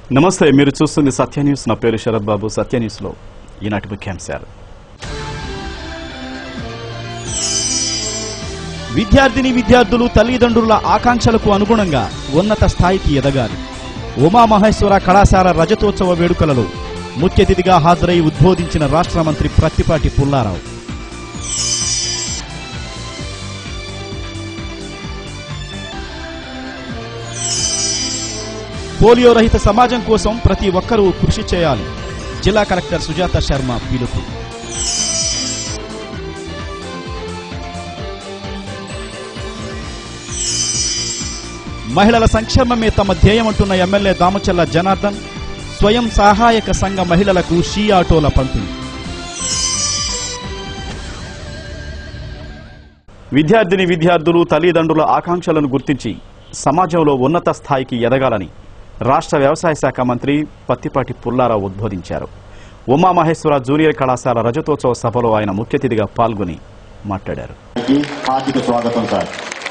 నమస్తే మీరు చూస్తుంది సత్య న్యూస్ నా పేరు శరత్ బాబు సత్య న్యూస్ లో ఈనాటి ముఖ్యాంశాలు విద్యార్థిని విద్యార్థులు తల్లిదండ్రుల ఆకాంక్షలకు అనుగుణంగా ఉన్నత స్థాయికి ఎదగాలి ఉమామహేశ్వర కళాశాల రజతోత్సవ వేడుకలలో ముఖ్య అతిథిగా హాజరై ఉద్బోధించిన రాష్ట్ర మంత్రి ప్రత్తిపాటి పుల్లారావు పోలియో రహిత సమాజం కోసం ప్రతి ఒక్కరూ కృషి చేయాలి జిల్లా కలెక్టర్ సుజాత శర్మ పిలుపు మహిళల సంక్షేమమే తమ ధ్యేయమంటున్న ఎమ్మెల్యే దామచల్ల జనార్దన్ స్వయం సహాయక సంఘ మహిళలకు షీ ఆటోల పంపిణీ విద్యార్థిని విద్యార్థులు తల్లిదండ్రుల ఆకాంక్షలను గుర్తించి సమాజంలో ఉన్నత స్థాయికి ఎదగాలని రాష్ట్ర వ్యవసాయ శాఖ మంత్రి పత్తిపాటి పుల్లారావు ఉద్బోధించారు ఉమామహేశ్వర జూనియర్ కళాశాల రజతోత్సవ సభలో ఆయన ముఖ్య అతిథిగా పాల్గొని మాట్లాడారు కి హార్దిక స్వాగతం సార్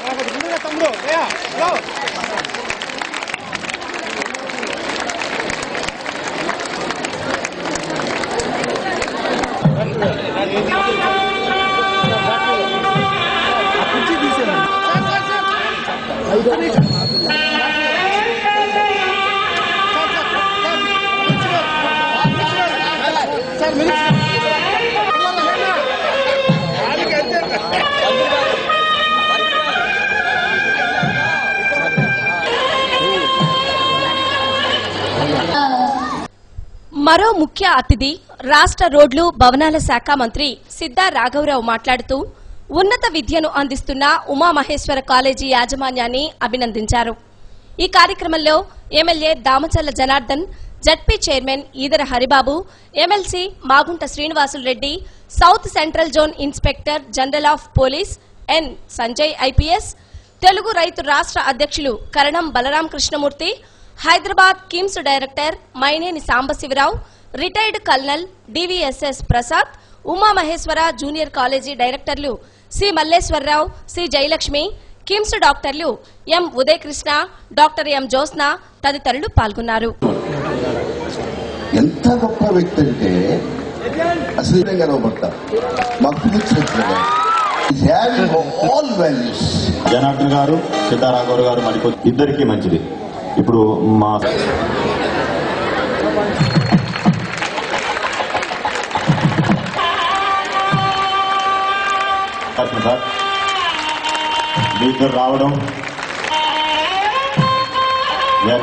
మరో ముఖ్య అతిథి రాష్ట్ర రోడ్లు భవనాల శాఖ మంత్రి సిద్ధా రాఘవరావు మాట్లాడుతూ ఉన్నత విద్యను అందిస్తున్న ఉమామహేశ్వర కాలేజీ యాజమాన్యాన్ని అభినందించారు ఈ కార్యక్రమంలో MLA Damacharla Janardhan ZP chairman Edara Haribabu MLC Magunta Srinivasulu Reddy south central zone inspector general of police N Sanjay IPS Telugu రైతు రాష్ట్ర అధ్యక్షులు Karanam Balaram Krishnamurthy Hyderabad KIMS director Maineni Sambasivarao retired colonel DVSS Prasad Umamaheswara junior college డైరెక్టర్లు C Malleswararao C Jayalakshmi KIMS డాక్టర్లు M Udayakrishna doctor M Jyotsna తదితరులు పాల్గొన్నారు ఎంత గొప్ప వ్యక్తి అంటే అసలు కనబడతారు మాకు పిలిచినట్లుగా ఆల్ వాల్యూస్ జనార్దన్ గారు సీతారాఘవర్ గారు మనకు ఇద్దరికి మంచిది ఇప్పుడు మా సార్ మీ ఇద్దరు రావడం Yes.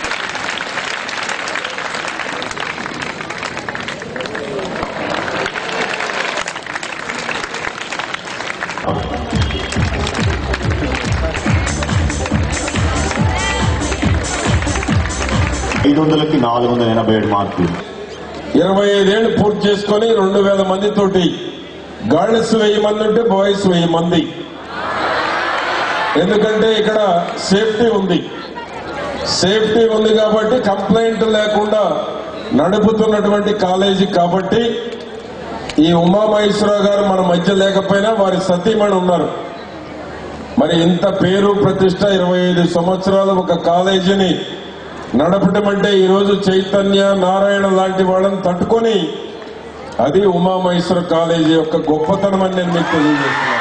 ఐదు వందలకి నాలుగు వందల ఎనభై ఏడు మార్కులు ఇరవై ఐదేళ్లు పూర్తి చేసుకొని రెండు వేల మందితోటి గర్ల్స్ వెయ్యి మంది ఉంటే బాయ్స్ వెయ్యి మంది ఎందుకంటే ఇక్కడ సేఫ్టీ ఉంది సేఫ్టీ ఉంది కాబట్టి కంప్లైంట్ లేకుండా నడుపుతున్నటువంటి కాలేజీ కాబట్టి ఈ ఉమామహేశ్వరరావు గారు మన మధ్య లేకపోయినా వారి సతీమణి ఉన్నారు మరి ఇంత పేరు ప్రతిష్ట ఇరవై ఐదు సంవత్సరాలు ఒక కాలేజీని నడపటం అంటే ఈరోజు చైతన్య నారాయణ లాంటి వాళ్ళని తట్టుకొని అది ఉమామహేశ్వర కాలేజీ యొక్క గొప్పతనం అని నేను మీకు తెలియజేస్తున్నాను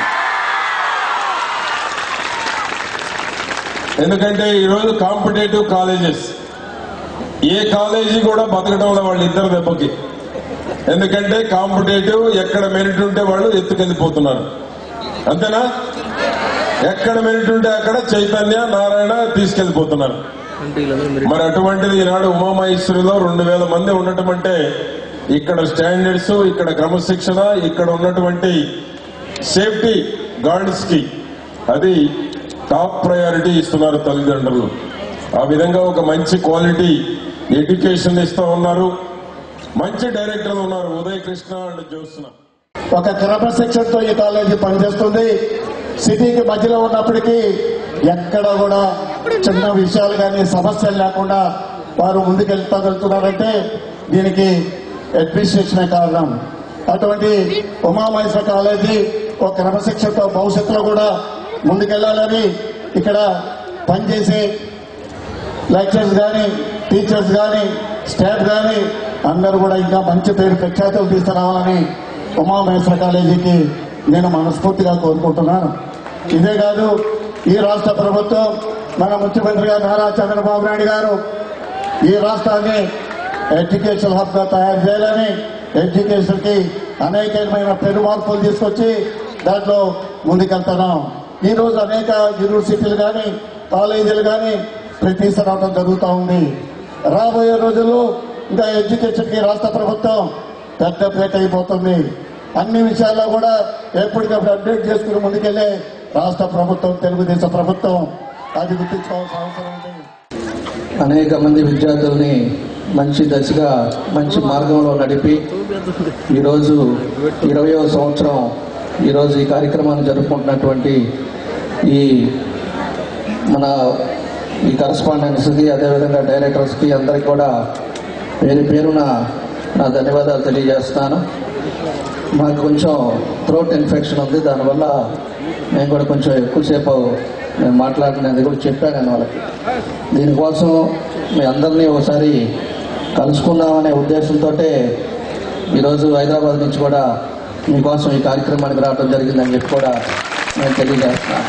ఎందుకంటే ఈరోజు కాంపిటేటివ్ కాలేజెస్ ఏ కాలేజీ కూడా బతకడంలో వాళ్ళు ఇద్దరు దెబ్బకి ఎందుకంటే కాంపిటేటివ్ ఎక్కడ మెరిట్ ఉంటే వాళ్ళు ఎత్తుకెళ్ళిపోతున్నారు అంతేనా ఎక్కడ మెరిట్ ఉంటే అక్కడ చైతన్య నారాయణ తీసుకెళ్లిపోతున్నారు మరి అటువంటిది ఈనాడు ఉమామహేశ్వరిలో రెండు వేల మంది ఉండటం అంటే ఇక్కడ స్టాండర్డ్స్ ఇక్కడ క్రమశిక్షణ ఇక్కడ ఉన్నటువంటి సేఫ్టీ గార్డ్స్ కి అది టాప్ ప్రయారిటీ ఇస్తున్నారు తల్లిదండ్రులు ఆ విధంగా ఒక మంచి క్వాలిటీ ఎడ్యుకేషన్ ఇస్తా ఉన్నారు మంచి డైరెక్టర్లు ఉన్నారు ఉదయ్ కృష్ణ అండ్ జ్యోత్స్న ఒక క్రమశిక్షణతో ఈ కాలేజీ పనిచేస్తుంది సిటీకి మధ్యలో ఉన్నప్పటికీ ఎక్కడ కూడా చిన్న విషయాలు కానీ సమస్యలు లేకుండా వారు ముందుకెళ్తగలుగుతున్నారంటే దీనికి అడ్మినిస్ట్రేషనే కారణం అటువంటి ఉమామహేశ్వర కాలేజీ ఒక క్రమశిక్షణతో భవిష్యత్తులో కూడా ముందుకెళ్లాలని ఇక్కడ పనిచేసే లెక్చర్స్ కానీ టీచర్స్ కానీ స్టాఫ్ కానీ అందరూ కూడా ఇంకా మంచి పేరు ప్రఖ్యాతులు తీసుకురావాలని ఉమామహేశ్వర కాలేజీకి నేను మనస్ఫూర్తిగా కోరుకుంటున్నాను ఇదే కాదు ఈ రాష్ట్ర ప్రభుత్వం మన ముఖ్యమంత్రి గారు నారా చంద్రబాబు నాయుడు గారు ఈ రాష్ట్రాన్ని ఎడ్యుకేషన్ హబ్ గా తయారు చేయాలని ఎడ్యుకేషన్ కి అనేకమైన పెను మార్పులు తీసుకొచ్చి దాంట్లో ముందుకెళ్తున్నాం ఈ రోజు అనేక యూనివర్సిటీలు కానీ కాలేజీలు కానీ తీసుకురావడం జరుగుతూ ఉంది రాబోయే రోజుల్లో ఇంకా ఎడ్యుకేషన్ కి రాష్ట్ర ప్రభుత్వం పెద్ద పేట అయిపోతుంది అన్ని విషయాల్లో కూడా ఎప్పటికప్పుడు అప్డేట్ చేసుకుని ముందుకెళ్లే రాష్ట్ర ప్రభుత్వం తెలుగుదేశం ప్రభుత్వం అది గుర్తించుకోవాల్సిన అవసరం ఉంది అనేక మంది విద్యార్థుల్ని మంచి దశగా మంచి మార్గంలో నడిపి ఈరోజు ఇరవయో సంవత్సరం ఈరోజు ఈ కార్యక్రమాన్ని జరుపుకుంటున్నటువంటి ఈ మన ఈ కరస్పాండెంట్స్కి అదేవిధంగా డైరెక్టర్స్కి అందరికి కూడా పేరు పేరున నా ధన్యవాదాలు తెలియజేస్తున్నాను మాకు కొంచెం థ్రోట్ ఇన్ఫెక్షన్ ఉంది దానివల్ల నేను కూడా కొంచెం ఎక్కువసేపు నేను మాట్లాడినది కూడా చెప్పాను నేను వాళ్ళకి దీనికోసం మీ అందరినీ ఒకసారి కలుసుకుందామనే ఉద్దేశంతో ఈరోజు హైదరాబాద్ నుంచి కూడా మీకోసం ఈ కార్యక్రమానికి రావడం జరిగిందని చెప్పి కూడా నేను తెలియజేస్తున్నాను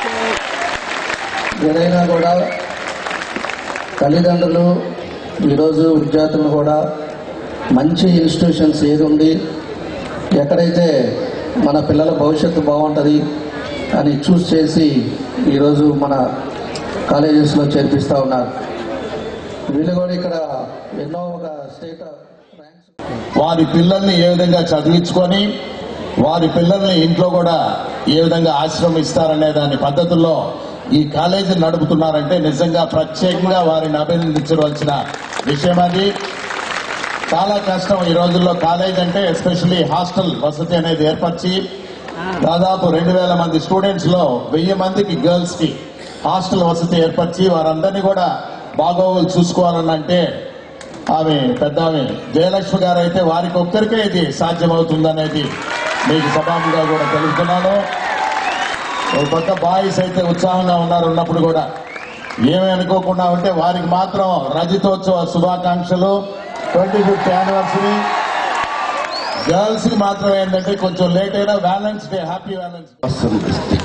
ఏదైనా కూడా తల్లిదండ్రులు ఈరోజు విద్యార్థులను కూడా మంచి ఇన్స్టిట్యూషన్స్ ఏది ఉంది ఎక్కడైతే మన పిల్లల భవిష్యత్తు బాగుంటుంది అని చూస్ చేసి ఈరోజు మన కాలేజెస్లో చేర్పిస్తూ ఉన్నారు వీళ్ళు కూడా ఇక్కడ ఎన్నో ఒక స్టేట్ ర్యాంక్స్ వారి పిల్లల్ని ఏ విధంగా చదివించుకొని వారి పిల్లల్ని ఇంట్లో కూడా ఏ విధంగా ఆశ్రమిస్తారనే దాని పద్ధతుల్లో ఈ కాలేజీ నడుపుతున్నారంటే నిజంగా ప్రత్యేకంగా వారిని అభినందించవలసిన విషయం అది చాలా కష్టం ఈ రోజుల్లో కాలేజ్ అంటే ఎస్పెషల్లీ హాస్టల్ వసతి అనేది ఏర్పరిచి దాదాపు రెండు వేల మంది స్టూడెంట్స్ లో వెయ్యి మందికి గర్ల్స్ కి హాస్టల్ వసతి ఏర్పరిచి వారందరినీ కూడా బాగోగులు చూసుకోవాలని అంటే ఆమె పెద్ద ఆమె జయలక్ష్మి గారు అయితే వారికి ఒక్కరికే ఇది సాధ్యమవుతుందనేది మీకు సభాముగా కూడా తెలుపుతున్నాను ఒక పక్క బాయ్స్ అయితే ఉత్సాహంగా ఉన్నారు ఉన్నప్పుడు కూడా ఏమీ అనుకోకుండా ఉంటే వారికి మాత్రం రజతోత్సవ శుభాకాంక్షలు ట్వంటీ ఫిఫ్త్ యానివర్సరీ గర్ల్స్ కి మాత్రం ఏంటంటే కొంచెం లేట్ అయినా Valentine's day happy Valentine's day Awesome district.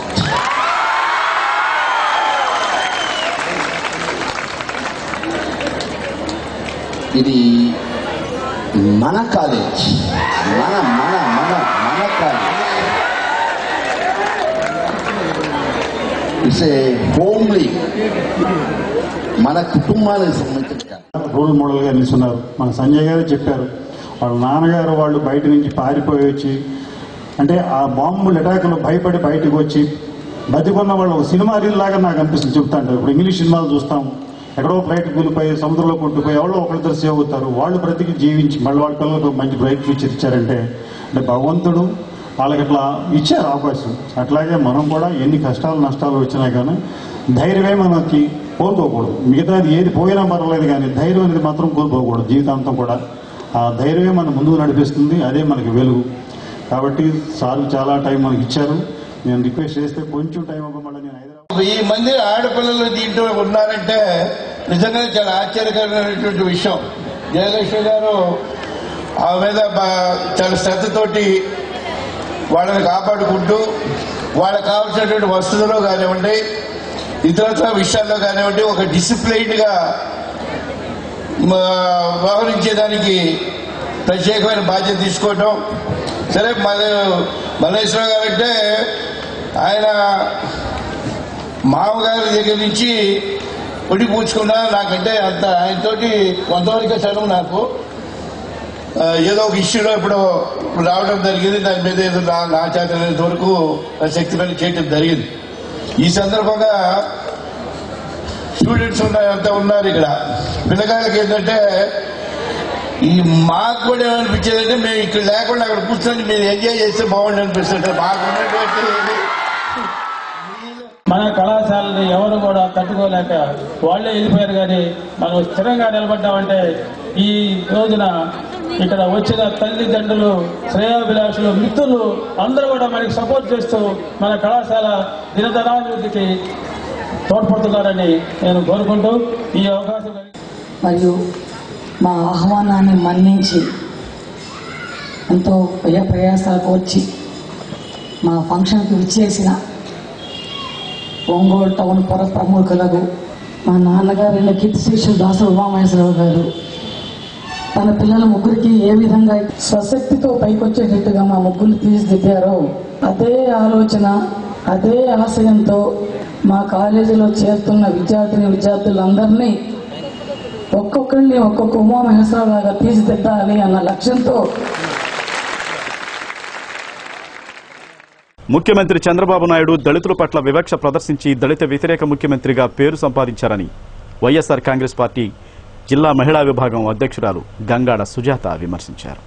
ఇది మన కాలేజ్ మన మన మన మన కాలేజ్ ఇట్స్ ఏ హోమ్లీ మన కుటుంబానికి సంబంధించిన కాలేజ్. రోల్ మోడల్ గా నిలుస్తున్నారు మన సంజయ్ గారు చెప్పారు వాళ్ళ నాన్నగారు వాళ్ళు బయట నుంచి పారిపోయి వచ్చి అంటే ఆ బాంబుల అటాకులు భయపడి బయటకు వచ్చి బతికున్న వాళ్ళు ఒక సినిమా రీల్ లాగా నాకు అనిపిస్తుంది చెప్తాంటారు ఇప్పుడు ఇంగ్లీష్ సినిమాలు చూస్తాం ఎక్కడో ఫ్లైట్ కూలిపోయి సముద్రంలో కొట్టుకుపోయి ఎవరో ఒకరిద్దరు సేవ్ అవుతారు వాళ్ళు బ్రతికి జీవించి మళ్ళీ వాళ్ళ పిల్లలకు మంచి బ్రైట్ ఫ్యూచర్ ఇచ్చారంటే అంటే భగవంతుడు వాళ్ళకి అట్లా ఇచ్చారు అవకాశం అట్లాగే మనం కూడా ఎన్ని కష్టాలు నష్టాలు వచ్చినా కానీ ధైర్యమే మనకి కోల్పోకూడదు మిగతాది ఏది పోయినా పర్వాలేదు కానీ ధైర్యం అనేది మాత్రం కోల్పోకూడదు జీవితాంతం కూడా ఆ ధైర్యమే మన ముందుకు నడిపిస్తుంది అదే మనకి వెలుగు కాబట్టి సార్ చాలా టైం మనకి ఇచ్చారు నేను రిక్వెస్ట్ చేస్తే కొంచెం టైం ఇవ్వమని నేను హైదరాబాద్ వెయ్యి మంది ఆడపిల్లలు దీంట్లో ఉన్నారంటే నిజంగా చాలా ఆశ్చర్యకరమైనటువంటి విషయం జయలక్ష్మి గారు ఆ మీద బా- చాలా శ్రద్ధతోటి వాళ్ళని కాపాడుకుంటూ వాళ్ళకి కావాల్సినటువంటి వసతులు కానివ్వండి ఇతరత్ర విషయాల్లో కానివ్వండి ఒక డిసిప్లైన్డ్ గా మ- వ్యవహరించేదానికి ప్రత్యేకమైన బాధ్యత తీసుకోవటం సరే మన మల్లేశ్వర గారు అంటే ఆయన మామగారి దగ్గర నుంచి పొడి పూచుకున్నా నాకంటే అంత ఆయనతోటి కొంతవరకు చదువు నాకు ఆ, ఏదో ఒక ఇష్యూలో ఇప్పుడు రావడం జరిగింది దాని మీద ఏదో నా నా చేతనంత వరకు నా శక్తి పని చేయటం జరిగింది ఈ సందర్భంగా స్టూడెంట్స్ ఉన్న అంతా ఉన్నారు ఇక్కడ పిల్లకాయలకి ఏంటంటే ఈ మాకు కూడా ఏమనిపించేది అంటే మేము ఇక్కడ లేకుండా అక్కడ కూర్చొని మీరు ఎంజాయ్ చేస్తే బాగుండి అనిపిస్తుంది మాకు ఉన్నటువంటి మన కళాశాలని ఎవరు కూడా తట్టుకోలేక వాళ్ళే వెళ్ళిపోయారు కానీ మనం స్థిరంగా నిలబడ్డామంటే ఈ రోజున ఇక్కడ వచ్చిన తల్లిదండ్రులు శ్రేయాభిలాషులు మిత్రులు అందరూ కూడా మనకి సపోర్ట్ చేస్తూ మన కళాశాల దినదనాభివృద్ధికి తోడ్పడుతున్నారని నేను కోరుకుంటూ ఈ అవకాశం కలిగి- మరియు మా ఆహ్వానాన్ని మన్నించి ఎంతో వ్యయ ప్రయాసాలకు వచ్చి మా ఫంక్షన్కి విచ్చేసిన ఒంగోలు టౌన్ పుర ప్రముఖులకు మా నాన్నగారైన కీర్తిశేషులు దాసు ఉమామహేశ్వరరావు గారు తన పిల్లల ముగ్గురికి ఏ విధంగా స్వశక్తితో పైకొచ్చేటట్టుగా మా ముగ్గురిని తీర్చిదిద్దారో అదే ఆలోచన అదే ఆశయంతో మా కాలేజీలో చేరుతున్న విద్యార్థిని విద్యార్థులందరినీ ఒక్కొక్కరిని ఒక్కొక్క ఉమామహేశ్వరరావు లాగా తీర్చిదిద్దాలి అన్న లక్ష్యంతో ముఖ్యమంత్రి చంద్రబాబు నాయుడు దళితుల పట్ల వివక్ష ప్రదర్శించి దళిత వ్యతిరేక ముఖ్యమంత్రిగా పేరు సంపాదించారని వైఎస్ఆర్ కాంగ్రెస్ పార్టీ జిల్లా మహిళా విభాగం అధ్యక్షురాలు గంగాడ సుజాత విమర్శించారు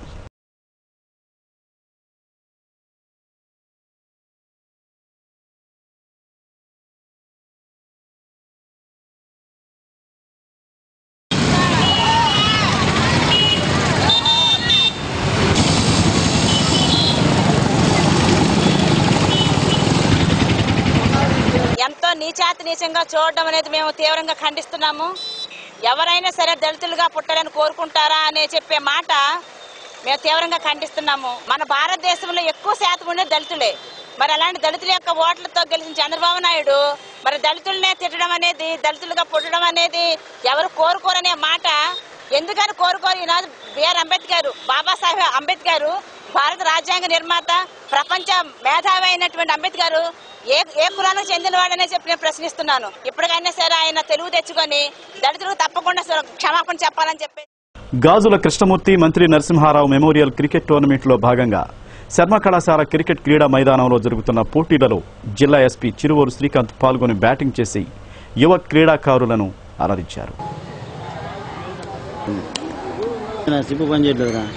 ఎంతో నీచాతి నీచంగా చూడడం అనేది మేము తీవ్రంగా ఖండిస్తున్నాము ఎవరైనా సరే దళితులుగా పుట్టాలని కోరుకుంటారా అనే చెప్పే మాట మేము తీవ్రంగా ఖండిస్తున్నాము మన భారతదేశంలో ఎక్కువ శాతం ఉండే దళితులే మరి అలాంటి దళితుల యొక్క ఓట్లతో గెలిచిన చంద్రబాబు నాయుడు మరి దళితులనే తిట్టడం అనేది దళితులుగా పుట్టడం అనేది ఎవరు కోరుకోరనే మాట ఎందుకని కోరుకోరు ఈనాడు బిఆర్ అంబేద్కర్ బాబాసాహెబ్ అంబేద్కర్ భారత రాజ్యాంగ నిర్మాత ప్రపంచ మేధావి అయినటువంటి అంబేద్కర్ ఏ ఏ కులానికి చెందినవాడనే చెప్పి నేను ప్రశ్నిస్తున్నాను ఇప్పటికైనా సరే ఆయన తెలుగు తెచ్చుకొని దళితులకు తప్పకుండా క్షమాపణ చెప్పాలని చెప్పి గాజుల కృష్ణమూర్తి మంత్రి నరసింహారావు మెమోరియల్ క్రికెట్ టోర్నమెంట్లో భాగంగా శర్మ కళాశాల క్రికెట్ క్రీడా మైదానంలో జరుగుతున్న పోటీలలో జిల్లా ఎస్పీ చిరువూరు శ్రీకాంత్ పాల్గొని బ్యాటింగ్ చేసి యువ క్రీడాకారులను అలరించారు సిప్పు పని చేయట్లేదురా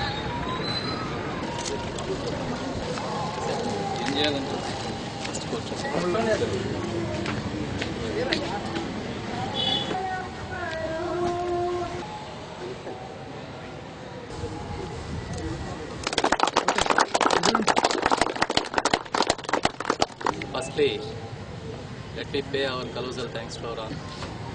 Firstly, let me pay our colossal thanks to our honor.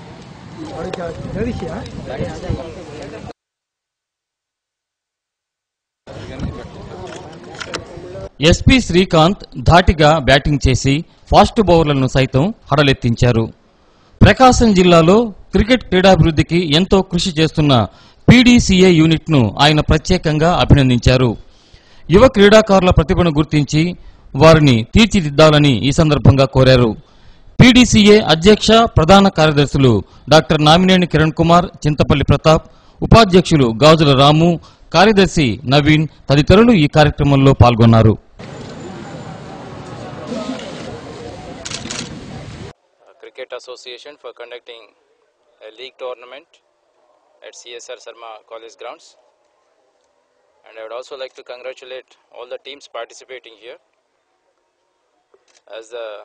SP Srikanth ధాటిగా బ్యాటింగ్ చేసి ఫాస్ట్ బౌలర్లను సైతం హడలెత్తించారు ప్రకాశం జిల్లాలో క్రికెట్ క్రీడాభివృద్ధికి ఎంతో కృషి చేస్తున్న పీడీసీఏ యూనిట్ ను ఆయన ప్రత్యేకంగా అభినందించారు యువ క్రీడాకారుల ప్రతిభను గుర్తించి వారిని తీర్చిదిద్దాలని ఈ సందర్భంగా కోరారు పీడీసీఏ అధ్యక్ష ప్రధాన కార్యదర్శులు డాక్టర్ నామినేని కిరణ్ కుమార్ చింతపల్లి ప్రతాప్ ఉపాధ్యక్షులు గాజుల రాము కార్యదర్శి నవీన్ తదితరులు ఈ కార్యక్రమంలో పాల్గొన్నారు Cricket Association for conducting a league tournament at CSR Sarma College grounds. And I would also like to congratulate all the teams participating here. As the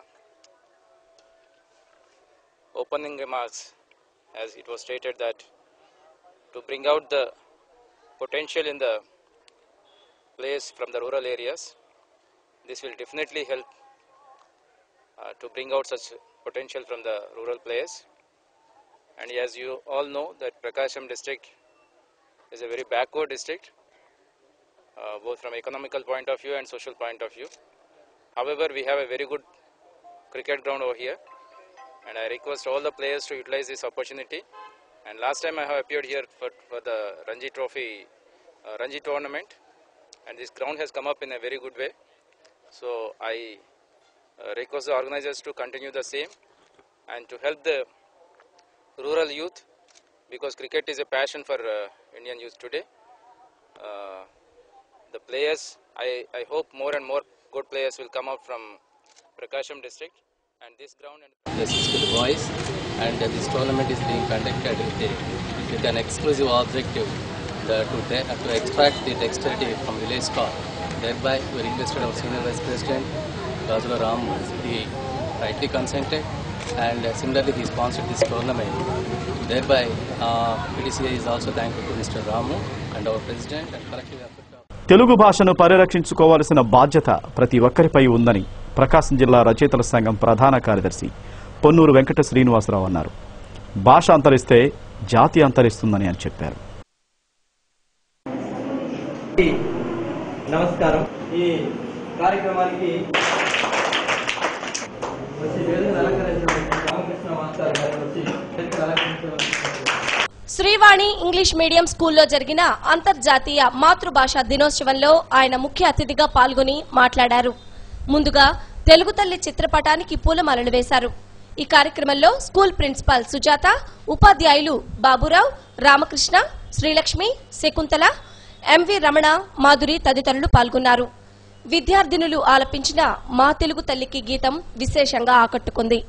opening remarks, as it was stated that to bring out the potential in the players from the rural areas, this will definitely help uh, to bring out such potential from the rural players. And as you all know that Prakasham district is a very backward district, uh, both from economical point of view and social point of view. However, we have a very good cricket ground over here and I request all the players to utilize this opportunity. And last time I have appeared here for, for the Ranji Trophy, uh, Ranji tournament and this ground has come up in a very good way. So I uh, request the organizers to continue the same and to help the rural youth because cricket is a passion for uh, Indian youth today. Uh, the players, I, I hope more and more good players will come out from Prakasham district and this ground and This is to the boys, and uh, this tournament is being conducted with, a, with an exclusive objective the, to, te- uh, to extract the dexterity from village score. Thereby, we requested our senior vice president, Rajula Ram, he rightly consented, and uh, similarly, he sponsored this tournament. Thereby, uh, PDCA is also thankful to Mr. Ramu and our president and collective effort. Telugu భాషను పరిరక్షించుకోవాల్సిన బాధ్యత ప్రతి ఒక్కరిపై ఉందని ప్రకాశం జిల్లా రచయితల సంఘం ప్రధాన కార్యదర్శి పొన్నూరు వెంకట శ్రీనివాసరావు అన్నారు భాష అంతరిస్తే జాతి అంతరిస్తుందని అని చెప్పారు నమస్కారం ఈ కార్యక్రమానికి వచ్చి వేదికను అలంకరించినటువంటి రామకృష్ణ మాస్టర్ గారు వచ్చి వేదికను అలంకరించవలసిందిగా శ్రీవాణి ఇంగ్లీష్ మీడియం స్కూల్లో జరిగిన అంతర్జాతీయ మాతృభాష దినోత్సవంలో ఆయన ముఖ్య అతిథిగా పాల్గొని మాట్లాడారు ముందుగా తెలుగు తల్లి చిత్రపటానికి పూలమాలలు వేశారు ఈ కార్యక్రమంలో స్కూల్ ప్రిన్సిపాల్ సుజాత ఉపాధ్యాయులు బాబురావు రామకృష్ణ శ్రీలక్ష్మి శకుంతల ఎంవి రమణ మాధురి తదితరులు పాల్గొన్నారు విద్యార్థినులు ఆలపించిన మా తెలుగు తల్లికి గీతం విశేషంగా ఆకట్టుకుంది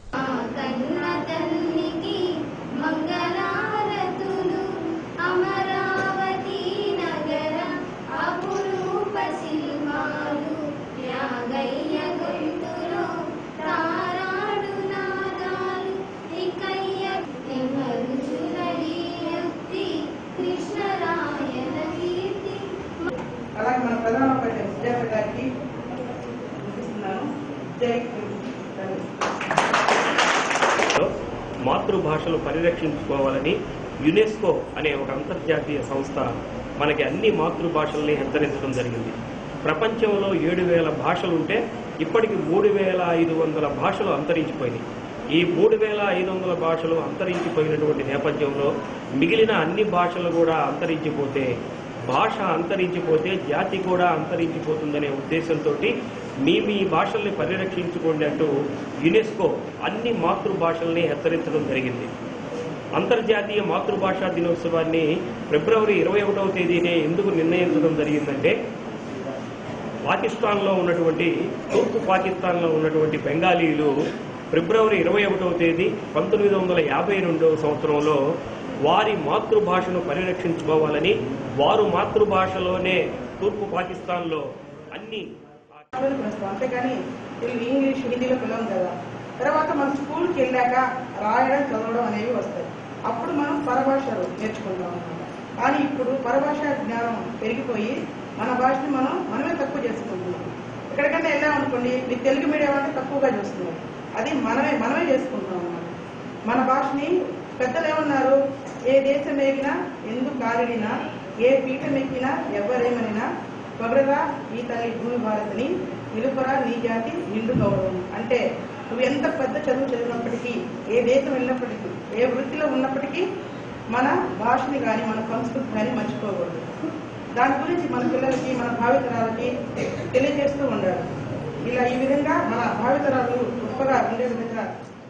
మంగళారతులు అమరావతి నగర అపురూప శిల్పాలు యాగయ్య గొంతులో తారాడు నాదాలు ఇకయ్య నిమరుచులీయక్తి కృష్ణరాయన కీర్తి అలాగే మన ప్రధాన ఉపాధ్యాయులు సుజాత గారికి చూపిస్తున్నాను జై తల్లి. మాతృభాషలు పరిరక్షించుకోవాలని యునెస్కో అనే ఒక అంతర్జాతీయ సంస్థ మనకి అన్ని మాతృభాషల్ని హెచ్చరించడం జరిగింది ప్రపంచంలో ఏడు వేల భాషలుంటే ఇప్పటికి మూడు వేల ఐదు వందల భాషలు అంతరించిపోయినాయి ఈ మూడు వేల ఐదు వందల భాషలు అంతరించిపోయినటువంటి నేపథ్యంలో మిగిలిన అన్ని భాషలు కూడా అంతరించిపోతే భాష అంతరించిపోతే జాతి కూడా అంతరించిపోతుందనే ఉద్దేశంతో మీ మీ భాషల్ని పరిరక్షించుకోండి అంటూ యునెస్కో అన్ని మాతృభాషల్ని హెచ్చరించడం జరిగింది అంతర్జాతీయ మాతృభాషా దినోత్సవాన్ని ఫిబ్రవరి ఇరవై ఒకటవ తేదీనే ఎందుకు నిర్ణయించడం జరిగిందంటే పాకిస్తాన్లో ఉన్నటువంటి తూర్పు పాకిస్తాన్లో ఉన్నటువంటి బెంగాలీలు ఫిబ్రవరి ఇరవై ఒకటవ తేదీ పంతొమ్మిది వందల యాభై రెండవ సంవత్సరంలో వారి మాతృభాషను పరిరక్షించుకోవాలని వారు మాతృభాషలోనే తూర్పు పాకిస్తాన్లో అన్ని ఆవిడ ప్రస్తుతం అంతేగాని తెలుగు ఇంగ్లీష్ హిందీలో పిలవం కదా తర్వాత మనం స్కూల్కి వెళ్ళాక రాయడం చదవడం అనేవి వస్తాయి అప్పుడు మనం పరభాషలు నేర్చుకుంటాం అన్నమాట కానీ ఇప్పుడు పరభాష జ్ఞానం పెరిగిపోయి మన భాషని మనం మనమే తక్కువ చేసుకుంటున్నాం ఎక్కడికైనా వెళ్ళామనుకోండి మీరు తెలుగు మీడియం అంటే తక్కువగా చూస్తున్నారు అది మనమే మనమే చేసుకుంటాం అన్నమాట మన భాషని పెద్దలు ఏమన్నారు ఏ దేశం ఎగినా ఎందుకు కాలిడినా ఏ పీఠం ఎక్కినా ఎవరేమనినా పొగడరా ఈ తల్లి భూమి భారతిని నిలుపరా నీ జాతి నిండు గౌరవం అంటే నువ్వు ఎంత పెద్ద చదువు చదివినప్పటికీ ఏ దేశం వెళ్ళినప్పటికీ ఏ వృత్తిలో ఉన్నప్పటికీ మన భాషని కానీ మన సంస్కృతి కానీ మర్చిపోకూడదు దాని గురించి మన పిల్లలకి మన భావితరాలకి తెలియజేస్తూ ఉండాలి ఇలా ఈ విధంగా మన భావితరాలు గొప్పగా ఉండే విధంగా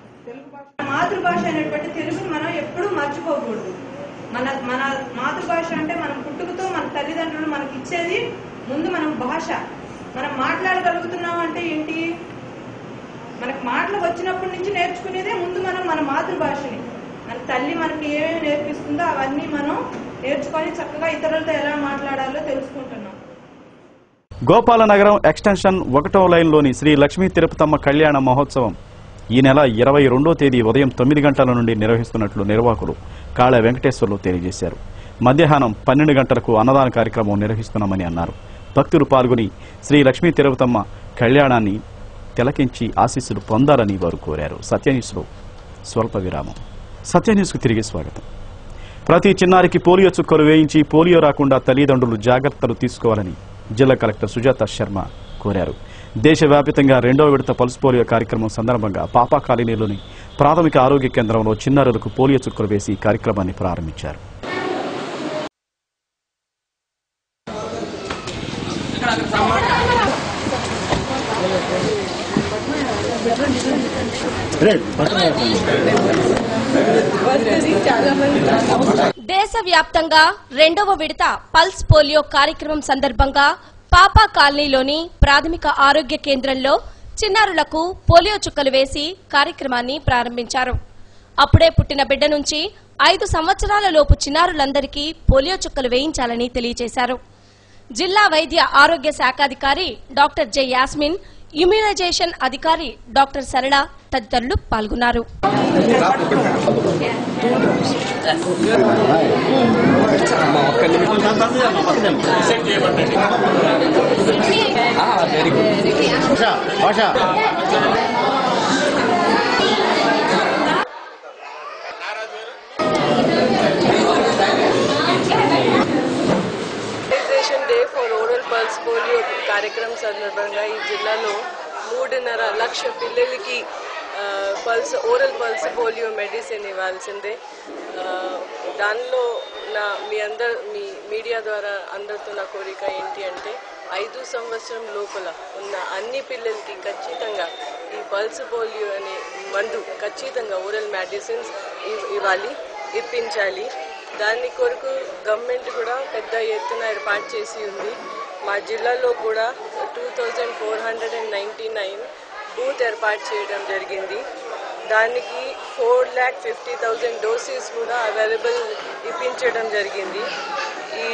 మాతృభాష అయినటువంటి తెలుగుని మనం ఎప్పుడూ మర్చిపోకూడదు మన మన మాతృభాష అంటే మనం పుట్టుకతో మన తల్లిదండ్రులు మనకి ఇచ్చేది ముందు మనం భాష మనం మాట్లాడగలుగుతున్నాం అంటే ఏంటి మనకు మాటలు వచ్చినప్పటి నుంచి నేర్చుకునేదే ముందు మనం మన మాతృభాషని మన తల్లి మనకి ఏమేమి నేర్పిస్తుందో అవన్నీ మనం నేర్చుకొని చక్కగా ఇతరులతో ఎలా మాట్లాడాలో తెలుసుకుంటున్నాం గోపాలనగరం ఎక్స్టెన్షన్ ఒకటో లైన్లోని శ్రీ లక్ష్మీ తిరుపతమ్మ కళ్యాణ మహోత్సవం ఈ నెల ఇరవై రెండో తేదీ ఉదయం తొమ్మిది గంటల నుండి నిర్వహిస్తున్నట్లు నిర్వాహకులు కాళ వెంకటేశ్వర్లు తెలియజేశారు మధ్యాహ్నం పన్నెండు గంటలకు అన్నదాన కార్యక్రమం నిర్వహిస్తున్నామని అన్నారు భక్తులు పాల్గొని శ్రీ లక్ష్మీ తిరుపతమ్మ కళ్యాణాన్ని తిలకించి ఆశీస్సులు పొందాలని వారు కోరారు సత్యన్యూస్లో స్వల్ప విరామం సత్యన్యూస్కు తిరిగి స్వాగతం ప్రతి చిన్నారికి పోలియో చుక్కలు వేయించి పోలియో రాకుండా తల్లిదండ్రులు జాగ్రత్తలు తీసుకోవాలని జిల్లా కలెక్టర్ సుజాత శర్మ కోరారు దేశవ్యాప్తంగా రెండో విడత పల్స్ పోలియో కార్యక్రమం సందర్భంగా పాపా కాలనీలోని ప్రాథమిక ఆరోగ్య కేంద్రంలో చిన్నారులకు పోలియో చుక్కలు వేసి ఈ కార్యక్రమాన్ని ప్రారంభించారు దేశవ్యాప్తంగా రెండవ విడత పల్స్ పోలియో కార్యక్రమం సందర్భంగా పాపా కాలనీలోని ప్రాథమిక ఆరోగ్య కేంద్రంలో చిన్నారులకు పోలియో చుక్కలు వేసి కార్యక్రమాన్ని ప్రారంభించారు అప్పుడే పుట్టిన బిడ్డ నుంచి ఐదు సంవత్సరాల లోపు చిన్నారులందరికీ పోలియో చుక్కలు వేయించాలని తెలియజేశారు జిల్లా వైద్య ఆరోగ్య శాఖాధికారి డాక్టర్ జె యాస్మిన్ ఇమ్యునైజేషన్ అధికారి డాక్టర్ సరళ తదితరులు పాల్గొన్నారు వెరీ గుడ్ సందర్భంగా ఈ జిల్లాలో మూడున్నర లక్ష పిల్లలకి ఆ, pulse oral pulse polio medicine ఇవ్వాల్సిందే ఆ, దానిలో నా మీ అందరు మీ మీడియా ద్వారా అందరితో నా కోరిక ఏంటి అంటే ఐదు సంవత్సరం లోపల ఉన్న అన్ని పిల్లలకి ఖచ్చితంగా ఈ పల్స్ పోలియో అనే మందు ఖచ్చితంగా ఓరల్ మెడిసిన్స్ ఇవ్వాలి ఇప్పించాలి దాని కొరకు గవర్నమెంట్ కూడా పెద్ద ఎత్తున ఏర్పాటు చేసి ఉంది మా జిల్లాలో కూడా two thousand four hundred and ninety nine booth ఏర్పాటు చేయడం జరిగింది దానికి four lakh fifty thousand doses కూడా అవైలబుల్ ఇప్పించడం జరిగింది ఈ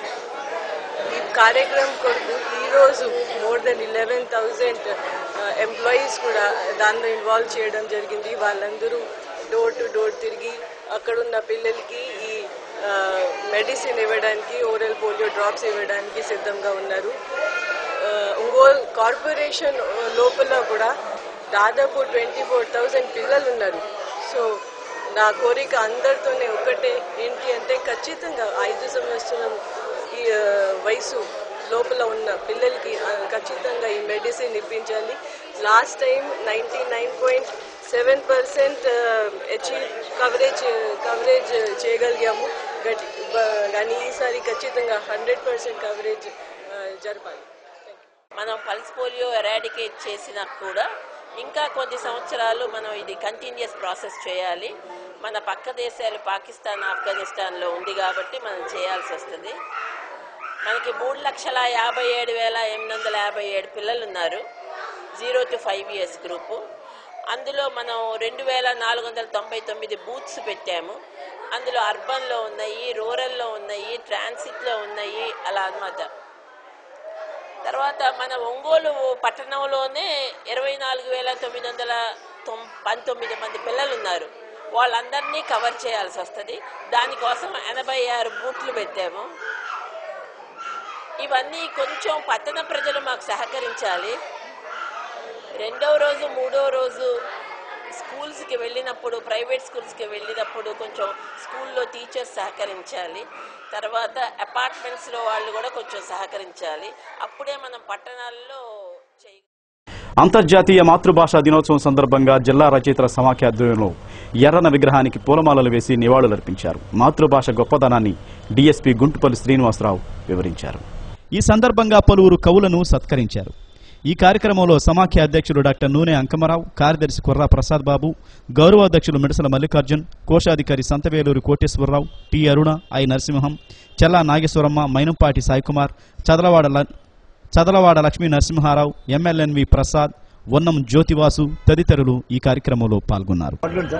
ఈ కార్యక్రమం కొరకు ఈరోజు more than eleven thousand employees కూడా దానిలో ఇన్వాల్వ్ చేయడం జరిగింది వాళ్ళందరూ డోర్ టు డోర్ తిరిగి అక్కడున్న పిల్లలకి ఈ మెడిసిన్ ఇవ్వడానికి ఓరల్ పోలియో డ్రాప్స్ ఇవ్వడానికి సిద్ధంగా ఉన్నారు ఆ, ఒంగోలు కార్పొరేషన్ లోపల కూడా దాదాపు ట్వంటీ ఫోర్ థౌజండ్ పిల్లలు ఉన్నారు సో నా కోరిక అందరితోనే ఒకటే ఏంటి అంటే ఖచ్చితంగా ఐదు సంవత్సరం ఈ ఆ, వయసు లోపల ఉన్న పిల్లలకి ఆ, ఖచ్చితంగా ఈ మెడిసిన్ ఇప్పించాలి last time ninety nine point seven percent achieve coverage coverage చేయగలిగాము గట్ బ- కానీ ఈసారి ఖచ్చితంగా హండ్రెడ్ పర్సెంట్ కవరేజ్ జరపాలి మనం పల్స్ పోలియో ఎరాడికేట్ చేసినా కూడా ఇంకా కొద్ది సంవత్సరాలు మనం ఇది కంటిన్యూస్ ప్రాసెస్ చేయాలి మన పక్క దేశాలు పాకిస్తాన్ ఆఫ్ఘనిస్తాన్లో ఉంది కాబట్టి మనం చేయాల్సి వస్తుంది మనకి మూడు లక్షల యాభై ఏడు వేల ఎనిమిది వందల యాభై ఏడు పిల్లలు ఉన్నారు zero to five years group అందులో మనం రెండు వేల నాలుగు వందల తొంభై తొమ్మిది బూత్స్ పెట్టాము అందులో అర్బన్లో ఉన్నాయి రూరల్లో ఉన్నాయి ట్రాన్సిట్లో ఉన్నాయి అలా అన్నమాట తర్వాత మన ఒంగోలు పట్టణంలోనే ఇరవై నాలుగు వేల తొమ్మిది వందల తొం పంతొమ్మిది మంది పిల్లలు ఉన్నారు వాళ్ళందరినీ కవర్ చేయాల్సి వస్తుంది దానికోసం ఎనభై ఆరు బూట్లు పెట్టాము ఇవన్నీ కొంచెం పట్టణ ప్రజలు మాకు సహకరించాలి రెండవ రోజు మూడో రోజు స్కూల్స్కి వెళ్ళినప్పుడు ప్రైవేట్ స్కూల్స్కి వెళ్ళినప్పుడు కొంచెం స్కూల్లో టీచర్స్ సహకరించాలి తర్వాత అపార్ట్మెంట్స్లో వాళ్ళు కూడా కొంచెం సహకరించాలి అప్పుడే మనం పట్టణాల్లో చేయ అంతర్జాతీయ మాతృభాషా దినోత్సవం సందర్భంగా జిల్లా రచయితల సమాఖ్య ఆధ్వర్యంలో ఎర్రన విగ్రహానికి పూలమాలలు వేసి నివాళులర్పించారు మాతృభాష గొప్పదనాన్ని డీఎస్పీ గుంటుపల్లి శ్రీనివాసరావు వివరించారు ఈ సందర్భంగా పలువురు కవులను సత్కరించారు ఈ కార్యక్రమంలో సమాఖ్య అధ్యక్షుడు డాక్టర్ నూనె అంకమరావు కార్యదర్శి కుర్రా ప్రసాద్ బాబు గౌరవాధ్యక్షులు మిడసల మల్లికార్జున్ కోశాధికారి సంతవేలూరు కోటేశ్వరరావు టి అరుణ ఐ నరసింహం చెల్లా నాగేశ్వరమ్మ మైనంపాటి సాయికుమార్ చదలవాడ ల- చదలవాడ లక్ష్మీ నరసింహారావు ఎమ్మెల్యేన్వి ప్రసాద్ వన్నం జ్యోతివాసు తదితరులు ఈ కార్యక్రమంలో పాల్గొన్నారు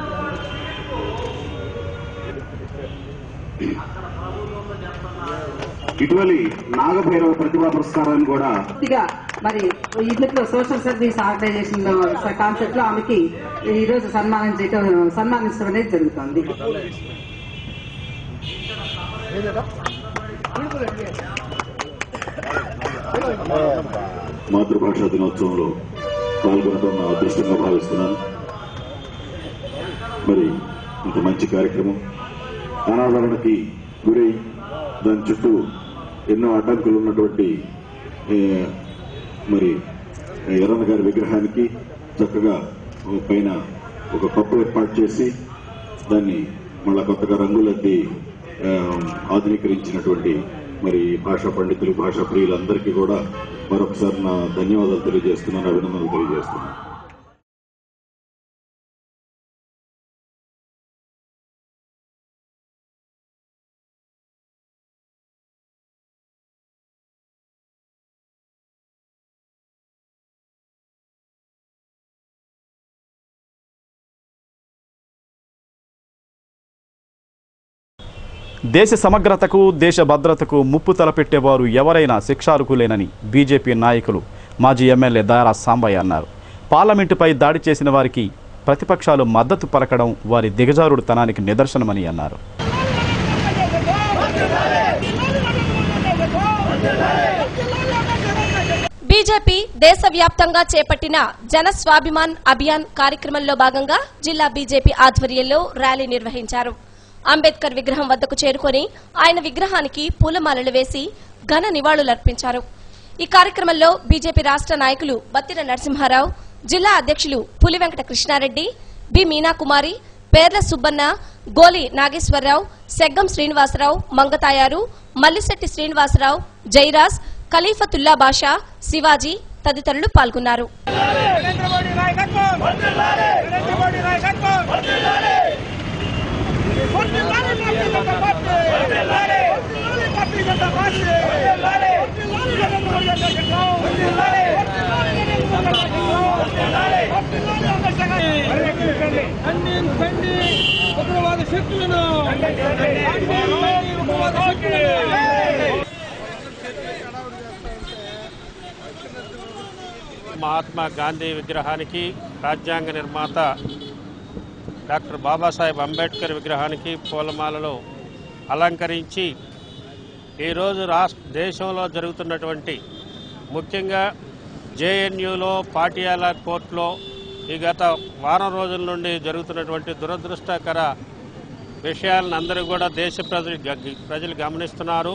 ఇటీవలి నాగభైరవ ప్రతిభా పురస్కారాన్ని కూడా పూర్తిగా మరి ఇందులో సోషల్ సర్వీస్ ఆర్గనైజేషన్ కాన్సెప్ట్ లో ఆమెకి ఈ రోజు సన్మానం చేయటం సన్మానించడం అనేది జరుగుతుంది మాతృభాషా దినోత్సవంలో పాల్గొనడం నా అదృష్టంగా భావిస్తున్నాను మరి ఇంత మంచి కార్యక్రమం అనాదరణకి గురై దాని చుట్టూ ఎన్నో అడ్డంకులు ఉన్నటువంటి ఏ, మరి ఎర్రన్న గారి విగ్రహానికి చక్కగా ఒక పైన ఒక కప్పు ఏర్పాటు చేసి దాన్ని మళ్ళా కొత్తగా రంగులద్ది ఆ, ఆధునీకరించినటువంటి మరి భాషా పండితులు భాషా ప్రియులందరికీ కూడా మరొకసారి నా ధన్యవాదాలు తెలియజేస్తున్నాను అభినందనలు తెలియజేస్తున్నాను దేశ సమగ్రతకు దేశ భద్రతకు ముప్పు తలపెట్టేవారు ఎవరైనా శిక్షార్హులేనని బీజేపీ నాయకులు మాజీ ఎమ్మెల్యే దారా సాంబయ్య అన్నారు పార్లమెంటుపై దాడి చేసిన వారికి ప్రతిపక్షాలు మద్దతు పలకడం వారి దిగజారుడుతనానికి నిదర్శనమని అన్నారు బీజేపీ దేశవ్యాప్తంగా చేపట్టిన జన స్వాభిమాన్ అభియాన్ కార్యక్రమంలో భాగంగా జిల్లా బీజేపీ ఆధ్వర్యంలో ర్యాలీ నిర్వహించారు అంబేద్కర్ విగ్రహం వద్దకు చేరుకొని ఆయన విగ్రహానికి పూలమాలలు వేసి ఘన నివాళులర్పించారు ఈ కార్యక్రమంలో బీజేపీ రాష్ట్ర నాయకులు బత్తిర నరసింహారావు జిల్లా అధ్యక్షులు పులి వెంకట కృష్ణారెడ్డి బి మీనాకుమారి పేర్ల సుబ్బన్న గోలి నాగేశ్వరరావు సెగ్గం శ్రీనివాసరావు మంగతాయారు మల్లిశెట్టి శ్రీనివాసరావు జైరాజ్ ఖలీఫతుల్లా బాషా శివాజీ తదితరులు పాల్గొన్నారు ఉగ్రవాద శక్తులను ఉగ్రవాద శక్తులను మహాత్మా గాంధీ విగ్రహానికి రాజ్యాంగ నిర్మాత డాక్టర్ బాబాసాహెబ్ అంబేద్కర్ విగ్రహానికి పూలమాలలో అలంకరించి ఈరోజు రాష్ట్ర దేశంలో జరుగుతున్నటువంటి ముఖ్యంగా జేఎన్యూలో పాటియాలా కోర్టులో ఈ గత వారం రోజుల నుండి జరుగుతున్నటువంటి దురదృష్టకర విషయాలను అందరూ కూడా దేశ ప్రజలు గ- ప్రజలు గమనిస్తున్నారు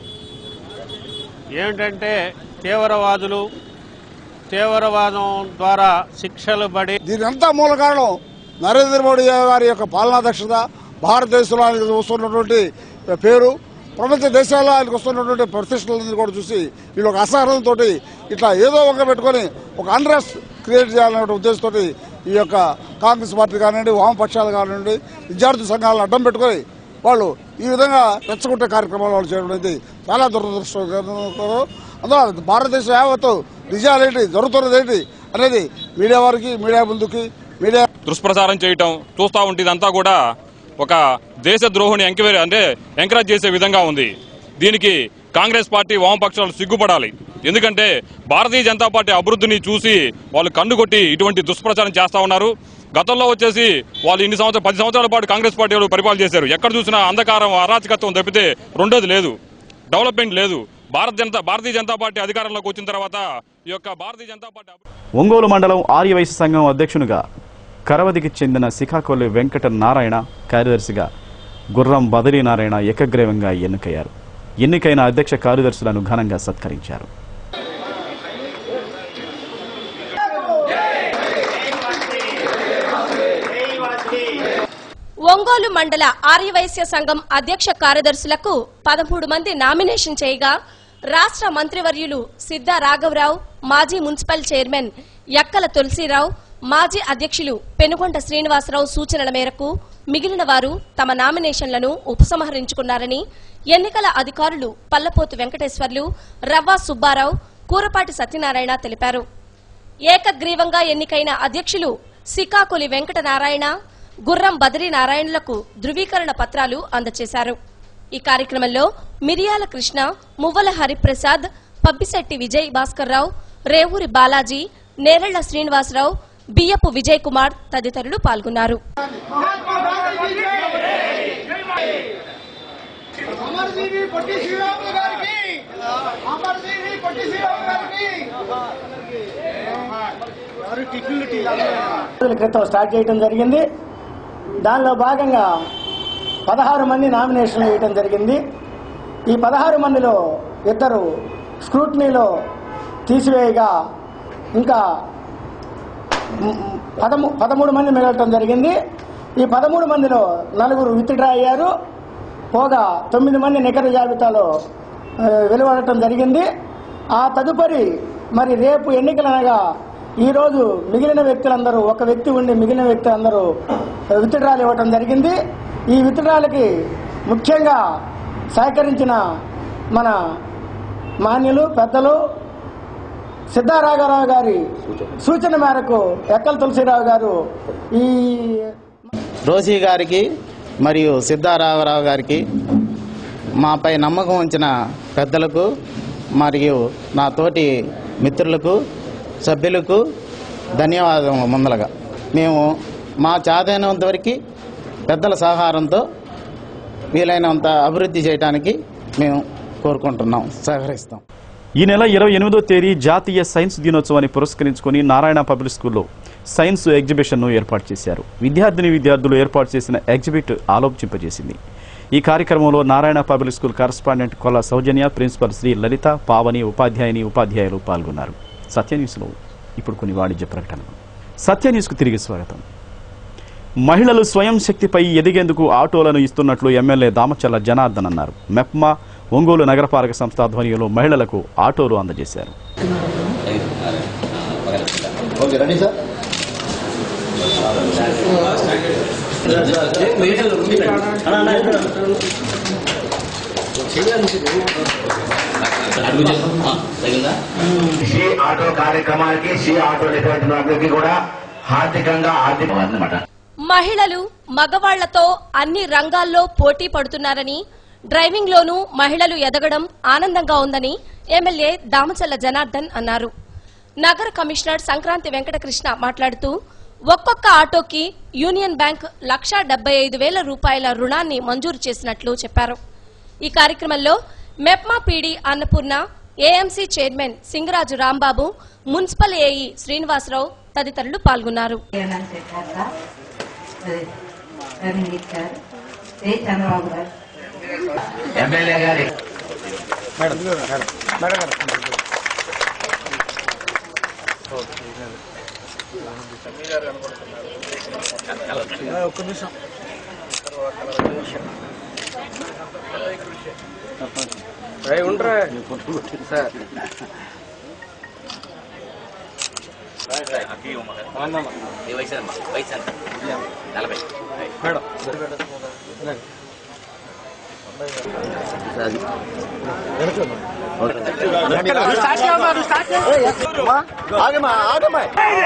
ఏమిటంటే తీవ్రవాదులు తీవ్రవాదం ద్వారా శిక్షలు పడి దీనంతా మూల కారణం నరేంద్ర మోడీ గారి యొక్క పాలనా దక్షత భారతదేశంలో ఆయనకు వస్తున్నటువంటి పేరు ప్రపంచ దేశాల్లో ఆయనకు వస్తున్నటువంటి ప్రతిష్టలను కూడా చూసి వీళ్ళు ఒక అసహనంతో ఇట్లా ఏదో ఒక పెట్టుకొని ఒక అన్రెస్ట్ క్రియేట్ చేయాలనే ఉద్దేశంతో ఈ యొక్క కాంగ్రెస్ పార్టీ కానివ్వండి వామపక్షాలు కానివ్వండి విద్యార్థి సంఘాలను అడ్డం పెట్టుకొని వాళ్ళు ఈ విధంగా రెచ్చగొట్టే కార్యక్రమాలు వాళ్ళు చేయడం అనేది చాలా దురదృష్టకరం అందులో భారతదేశం యావత్తు నిజాలేంటి జరుగుతున్నది ఏంటి అనేది మీడియా వారికి మీడియా ముందుకి మీడియా దుష్ప్రచారం చేయటం చూస్తూ ఉంటే ఇదంతా కూడా ఒక దేశ ద్రోహుని ఎంక్వైరీ అంటే ఎంకరేజ్ చేసే విధంగా ఉంది దీనికి కాంగ్రెస్ పార్టీ వామపక్షాలు సిగ్గుపడాలి ఎందుకంటే భారతీయ జనతా పార్టీ అభివృద్ధిని చూసి వాళ్ళు కన్ను కొట్టి ఇటువంటి దుష్ప్రచారం చేస్తా ఉన్నారు గతంలో వచ్చేసి వాళ్ళు ఇన్ని సంవత్సరాలు పది సంవత్సరాల పాటు కాంగ్రెస్ పార్టీ వాళ్ళు పరిపాలన చేశారు ఎక్కడ చూసినా అంధకారం అరాచకత్వం తప్పితే రెండోది లేదు డెవలప్మెంట్ లేదు భారత జనతా భారతీయ జనతా పార్టీ అధికారంలోకి వచ్చిన తర్వాత ఈ యొక్క భారతీయ జనతా పార్టీ ఒంగోలు మండలం ఆర్యవైశ్య సంఘం అధ్యక్షునిగా కరవదికి చెందిన శిఖాకొల్లి వెంకట నారాయణ కార్యదర్శిగా గుర్రం బదరీ నారాయణ ఏకగ్రీవంగా ఎన్నికయ్యారు ఎన్నికైన అధ్యక్ష కార్యదర్శులను ఘనంగా సత్కరించారు ఒంగోలు మండల ఆర్యవైశ్య సంఘం అధ్యక్ష కార్యదర్శులకు పదమూడు మంది నామినేషన్ చేయగా రాష్ట్ర మంత్రివర్యులు సిద్ధా రాఘవరావు మాజీ మున్సిపల్ చైర్మన్ యక్కల తులసీరావు మాజీ అధ్యక్షులు పెనుగొండ శ్రీనివాసరావు సూచనల మేరకు మిగిలిన వారు తమ నామినేషన్లను ఉపసంహరించుకున్నారని ఎన్నికల అధికారులు పల్లపోతు వెంకటేశ్వర్లు రవ్వా సుబ్బారావు కూరపాటి సత్యనారాయణ తెలిపారు ఏకగ్రీవంగా ఎన్నికైన అధ్యక్షులు సికాకులి వెంకటనారాయణ గుర్రం బదరీ నారాయణులకు ధృవీకరణ పత్రాలు అందజేశారు ఈ కార్యక్రమంలో మిరియాల కృష్ణ మువ్వల హరిప్రసాద్ పబ్బిశెట్టి విజయ్ భాస్కర్రావు రేవూరి బాలాజీ నేరళ్ల శ్రీనివాసరావు బియ్యపు విజయ్ కుమార్ తదితరులు పాల్గొన్నారు అమర్జీవి పొట్టి శ్రీరాములు గారికి అమర్జీవి పొట్టి శ్రీరాములు గారికి రోజుల క్రితం స్టార్ట్ చేయడం జరిగింది దానిలో భాగంగా పదహారు మంది నామినేషన్లు వేయటం జరిగింది ఈ పదహారు మందిలో ఇద్దరు స్క్రూటనీలో తీసివేయగా ఇంకా మ్, పదమూ పదమూడు మంది మిగలటం జరిగింది ఈ పదమూడు మందిలో నలుగురు విత్డ్రా అయ్యారు పోగా తొమ్మిది మంది నికర జాబితాలో ఆ, వెలువడటం జరిగింది ఆ తదుపరి మరి రేపు ఎన్నికలు అనగా ఈ రోజు మిగిలిన వ్యక్తులందరూ ఒక వ్యక్తి ఉండి మిగిలిన వ్యక్తులందరూ విత్డ్రాలు ఇవ్వటం జరిగింది ఈ విత్డ్రాలకి ముఖ్యంగా సహకరించిన మన మాన్యులు పెద్దలు సిద్ధారాఘరావు గారి సూచన మేరకు ఎక్కల తులసిరావు గారు ఈ రోసీ గారికి మరియు సిద్ధారామరావు గారికి మాపై నమ్మకం ఉంచిన పెద్దలకు మరియు నా తోటి మిత్రులకు సభ్యులకు ధన్యవాదం ముందలగా మేము మా చాదైనంత వరకు పెద్దల సహకారంతో వీలైనంత అభివృద్ధి చేయడానికి మేము కోరుకుంటున్నాం సహకరిస్తాం ఈ నెల ఇరవై ఎనిమిదో తేదీ జాతీయ సైన్స్ దినోత్సవాన్ని పురస్కరించుకుని నారాయణ పబ్లిక్ స్కూల్లో సైన్స్ ఎగ్జిబిషన్ను ఏర్పాటు చేశారు విద్యార్థిని విద్యార్థులు ఏర్పాటు చేసిన ఎగ్జిబిట్ ఆలోచింపజేసింది ఈ కార్యక్రమంలో Narayana public school correspondent Kolla Soujanya principal Shri Lalitha Pavani ఉపాధ్యాయుని ఉపాధ్యాయులు పాల్గొన్నారు సత్య న్యూస్లో ఇప్పుడు కొన్ని వాణిజ్య ప్రకటనలు సత్య న్యూస్కు తిరిగి స్వాగతం మహిళలు స్వయం శక్తిపై ఎదిగేందుకు ఆటోలను ఇస్తున్నట్లు ఎమ్మెల్యే దామచల్ల జనార్దన్ అన్నారు మెప్మా ఒంగోలు నగరపాలక సంస్థ ఆధ్వర్యంలో మహిళలకు ఆటోలు అందజేశారు okay ready sir she auto కార్యక్రమానికి షీ ఆటో నిర్వహించినప్పటికీ కూడా ఆర్థికంగా ఆర్థిక అన్నమాట మహిళలు మగవాళ్లతో అన్ని రంగాల్లో పోటీ పడుతున్నారని డ్రైవింగ్ లోనూ మహిళలు ఎదగడం ఆనందంగా ఉందని ఎమ్మెల్యే దామచల్ల జనార్దన్ అన్నారు నగర కమిషనర్ సంక్రాంతి వెంకటకృష్ణ మాట్లాడుతూ ఒక్కొక్క ఆటోకి యూనియన్ బ్యాంక్ లక్షా డెబ్బై ఐదు వేల రూపాయల రుణాన్ని మంజూరు చేసినట్లు చెప్పారు ఈ కార్యక్రమంలో MEPMA PD Annapurna AMC chairman Singaraju Rambabu municipal AE Srinivasarao తదితరులు పాల్గొన్నారు ఇచ్చారు ఏ చంద్రబాబు గారు ఎమ్మెల్యే గారి ఒక్క నిమిషం ఉండరా సార్ నీ వయసు అమ్మా వయసు ఎంత నలభై మేడం ఆగమా ఆగమా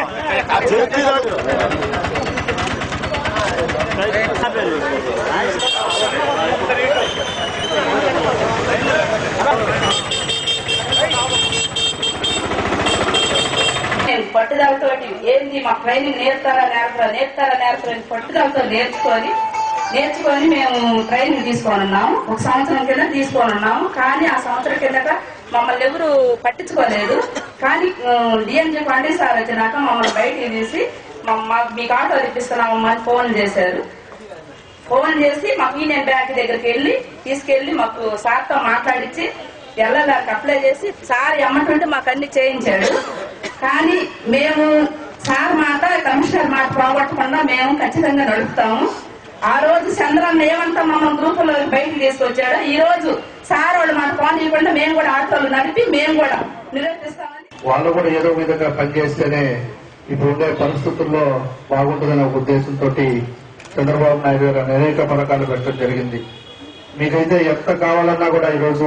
నేను పట్టుదలతోటి ఏంది మా ట్రైనింగ్ నేర్తారా నేర్పరా నేర్తారా నేర్పరా అని పట్టుదలతో నేర్చుకొని నేర్చుకొని మేము ట్రైనింగ్ తీసుకొని ఉన్నాము ఒక సంవత్సరం కింద తీసుకొని ఉన్నాము కానీ ఆ సంవత్సరం కిందట మమ్మల్ని ఎవరు పట్టించుకోలేదు కానీ డిఎంజీ పండి సార్ వచ్చినాక మమ్మల్ని బయటికి తీసి మా- మాకు మీకు ఆటో తెప్పిస్తున్నామమ్మా అని ఫోన్ చేశారు ఫోన్ చేసి మాకు యూనియన్ బ్యాంక్ దగ్గరికి వెళ్ళి తీసుకెళ్లి మాకు సార్తో మాట్లాడించి ఎల్లదానికి అప్లై చేసి సార్ ఎమ్మంటుంటే మాకు అన్ని చేయించాడు కానీ మేము సార్ మాట కమిషనర్ మాట పోగొట్టకుండా మేము ఖచ్చితంగా నడుపుతాము ఆ రోజు చంద్రన్న ఏమంటా మమ్మల్ని గ్రూపులో బయటికి తీసుకొచ్చాడు ఈ రోజు సార్ వాళ్ళు మాట ఫోన్ చేయకుండా మేము కూడా ఆటోలు నడిపి మేము కూడా నిర్వర్తిస్తామని వాళ్ళు కూడా ఏదో విధంగా పనిచేస్తేనే ఇప్పుడు ఉండే పరిస్థితుల్లో బాగుంటుందనే ఒక ఉద్దేశంతో చంద్రబాబు నాయుడు గారు అనేక పథకాలు పెట్టడం జరిగింది మీకైతే ఎంత కావాలన్నా కూడా ఈరోజు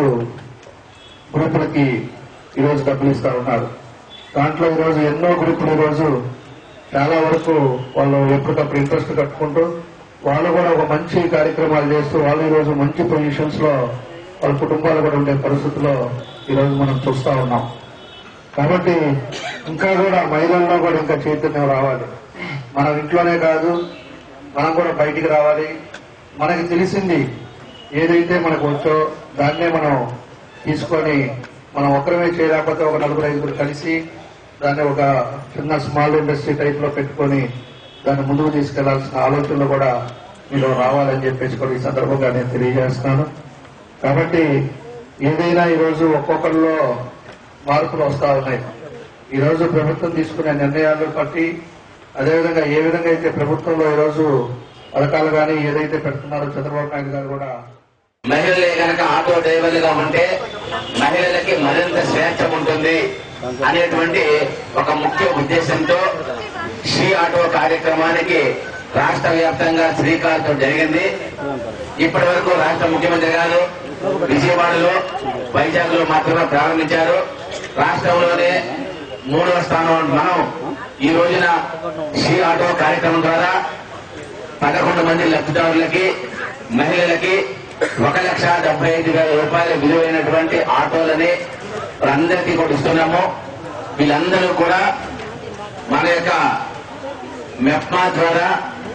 గ్రూపులకి ఈరోజు డబ్బులు ఇస్తా ఉన్నారు దాంట్లో ఈరోజు ఎన్నో గ్రూపులు ఈరోజు చాలా వరకు వాళ్ళు ఎప్పటికప్పుడు ఇంట్రెస్ట్ కట్టుకుంటూ వాళ్ళు కూడా ఒక మంచి కార్యక్రమాలు చేస్తూ వాళ్ళు ఈరోజు మంచి పొజిషన్స్ లో వాళ్ళ కుటుంబాలు కూడా ఉండే పరిస్థితుల్లో ఈరోజు మనం చూస్తా ఉన్నాం కాబట్టి ఇంకా కూడా మహిళల్లో కూడా ఇంకా చైతన్యం రావాలి మన ఇంట్లోనే కాదు మనం కూడా బయటికి రావాలి మనకి తెలిసింది ఏదైతే మనకు వచ్చో దాన్నే మనం తీసుకొని మనం ఒక్కరమే చేయలేకపోతే ఒక నలుగురు ఐదుగురు కలిసి దాన్ని ఒక చిన్న స్మాల్ ఇండస్ట్రీ టైప్ లో పెట్టుకొని దాన్ని ముందుకు తీసుకెళ్లాల్సిన ఆలోచనలు కూడా మీలో రావాలని చెప్పేసి కూడా ఈ సందర్భంగా నేను తెలియజేస్తున్నాను కాబట్టి ఏదైనా ఈరోజు ఒక్కొక్కరిలో మార్పులు వస్తా ఉన్నాయి ఈ రోజు ప్రభుత్వం తీసుకునే నిర్ణయాలను బట్టి అదేవిధంగా ఏ విధంగా అయితే ప్రభుత్వంలో ఈ రోజు పథకాలు కానీ ఏదైతే పెడుతున్నారో చంద్రబాబు నాయుడు గారు కూడా మహిళలే కనుక ఆటో డ్రైవర్లుగా ఉంటే మహిళలకి మరింత స్వేచ్ఛ ఉంటుంది అనేటువంటి ఒక ముఖ్య ఉద్దేశంతో శ్రీ ఆటో కార్యక్రమానికి రాష్ట్ర వ్యాప్తంగా శ్రీకారం జరిగింది ఇప్పటి వరకు రాష్ట్ర ముఖ్యమంత్రి గారు విజయవాడలో వైజాగ్ లో మాత్రమే ప్రారంభించారు రాష్ట్రంలోనే మూడవ స్థానం మనం ఈ రోజున శ్రీ ఆటో కార్యక్రమం ద్వారా పదకొండు మంది లబ్ధిదారులకి మహిళలకి ఒక లక్ష డెబ్బై ఐదు వేల రూపాయల విలువైనటువంటి ఆటోలని అందరికీ కూడా ఇస్తున్నాము వీళ్ళందరూ కూడా మన యొక్క మెప్మా ద్వారా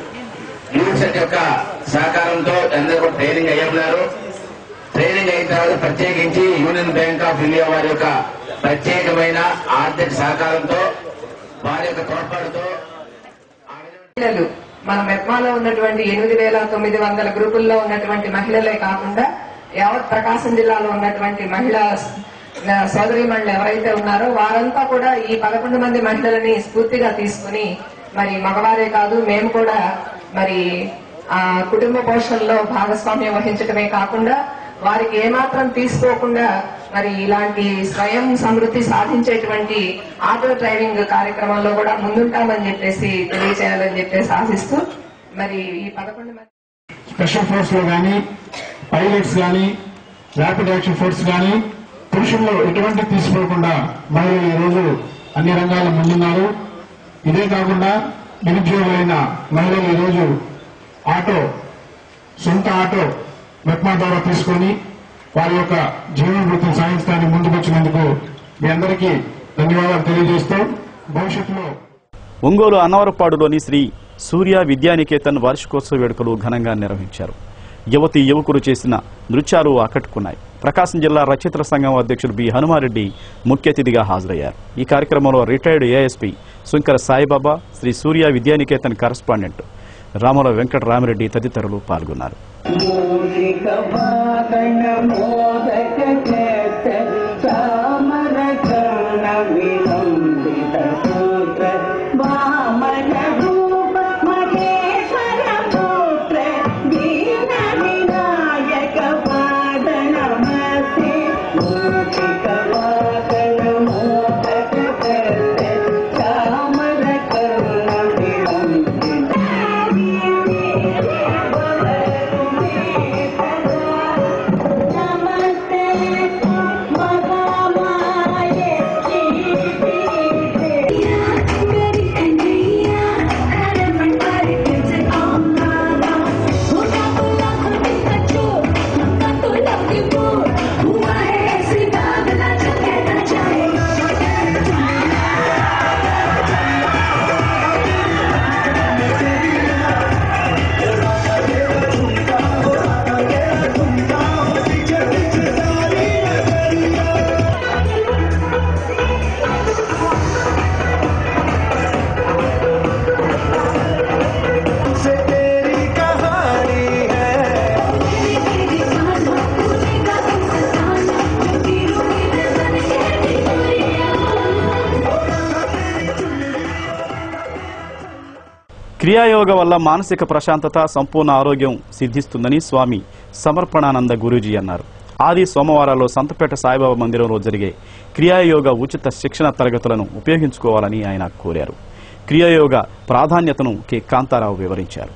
యూనిసెట్ యొక్క సహకారంతో అందరూ కూడా ట్రైనింగ్ అయ్యున్నారు ట్రైనింగ్ అయిన తర్వాత ప్రత్యేకించి యూనియన్ బ్యాంక్ ఆఫ్ ఇండియా వారి యొక్క ప్రత్యేకమైన ఆర్థిక సహకారంతో వారి యొక్క తోడ్పాటుతో మహిళలు మన మెప్మాలో ఉన్నటువంటి ఎనిమిది వేల తొమ్మిది వందల గ్రూపుల్లో ఉన్నటువంటి మహిళలే కాకుండా యావత్ ప్రకాశం జిల్లాలో ఉన్నటువంటి మహిళా సోదరి మహిళలు ఎవరైతే ఉన్నారో వారంతా కూడా ఈ పదకొండు మంది మహిళలని స్ఫూర్తిగా తీసుకుని మరి మగవారే కాదు మేము కూడా మరి ఆ కుటుంబ పోషణలో భాగస్వామ్యం వహించడమే కాకుండా వారికి ఏమాత్రం తీసుకోకుండా మరి ఇలాంటి స్వయం సమృద్ధి సాధించేటువంటి ఆటో డ్రైవింగ్ కార్యక్రమంలో కూడా ముందుంటామని చెప్పేసి తెలియజేయాలని చెప్పేసి ఆశిస్తూ మరి ఈ పదకొండు మంది స్పెషల్ ఫోర్స్ లో కానీ పైలట్స్ కానీ ర్యాపిడ్ యాక్షన్ ఫోర్స్ కానీ పురుషుల్లో ఎటువంటి తీసుకోకుండా మహిళలు ఈరోజు అన్ని రంగాల్లో ముందున్నారు ఇదే కాకుండా నిరుద్యోగులైన మహిళలు ఈరోజు ఆటో సొంత ఆటో మెప్మా ద్వారా తీసుకొని వారి యొక్క జీవన వృత్తిని సాధించడానికి ముందుకొచ్చినందుకు మీ అందరికీ ధన్యవాదాలు తెలియజేస్తూ భవిష్యత్తులో ఒంగోలు అన్నవరపాడులోని శ్రీ సూర్య విద్యానికేతన్ వార్షికోత్సవ వేడుకలు ఘనంగా నిర్వహించారు యువతి యువకులు చేసిన నృత్యాలు ఆకట్టుకున్నాయి ప్రకాశం జిల్లా రచయితల సంఘం అధ్యక్షుడు బి హనుమారెడ్డి ముఖ్య అతిథిగా హాజరయ్యారు ఈ కార్యక్రమంలో retired ASP Sunkara Saibaba Shri Surya Vidyaniketan correspondent Ramala Venkata Ramireddy తదితరులు పాల్గొన్నారు క్రియాయోగ వల్ల మానసిక ప్రశాంతత సంపూర్ణ ఆరోగ్యం సిద్ధిస్తుందని స్వామి సమర్పణానంద గురూజీ అన్నారు ఆది సోమవారాల్లో సంతపేట సాయిబాబా మందిరంలో జరిగే క్రియాయోగ ఉచిత శిక్షణ తరగతులను ఉపయోగించుకోవాలని ఆయన కోరారు క్రియాయోగ ప్రాధాన్యతను కె కాంతారావు వివరించారు